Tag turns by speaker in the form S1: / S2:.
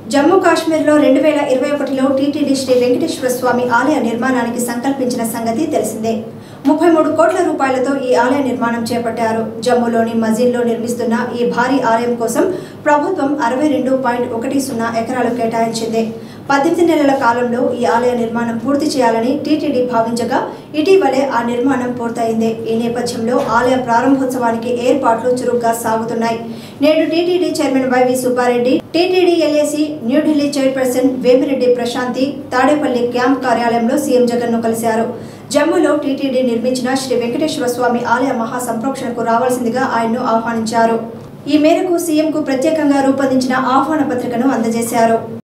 S1: జమ్మూ కాశ్మీర్లో రెండు వేల ఇరవై ఒకటిలో టీటీడీ శ్రీ వెంకటేశ్వర స్వామి ఆలయ నిర్మాణానికి సంకల్పించిన సంగతి తెలిసిందే ముప్పై మూడు కోట్ల రూపాయలతో ఈ ఆలయ నిర్మాణం చేపట్టారు జమ్మూలోని మజీన్లో నిర్మిస్తున్న ఈ భారీ ఆలయం కోసం ప్రభుత్వం అరవై రెండు పాయింట్ ఒకటి సున్నా ఎకరాలు కేటాయించింది పద్దెనిమిది నెలల కాలంలో ఈ ఆలయ నిర్మాణం పూర్తి చేయాలని టీటీడీ భావించగా ఇటీవలే ఆ నిర్మాణం పూర్తయింది ఈ నేపథ్యంలో ఆలయ ప్రారంభోత్సవానికి ఏర్పాట్లు చురుగ్గా సాగుతున్నాయి నేడు TTD chairman YV Subba Reddy TTD LAC New Delhi chairperson Vemireddy Prashanti Tadepalli camp కార్యాలయంలో సీఎం జగన్ ను కలిశారు జమ్మూలో టీటీడీ నిర్మించిన శ్రీ వెంకటేశ్వర స్వామి ఆలయ మహాసంప్రోక్షణకు రావాల్సిందిగా ఆయన్ను ఆహ్వానించారు ఈ మేరకు సీఎంకు ప్రత్యేకంగా రూపొందించిన ఆహ్వాన పత్రికను అందజేశారు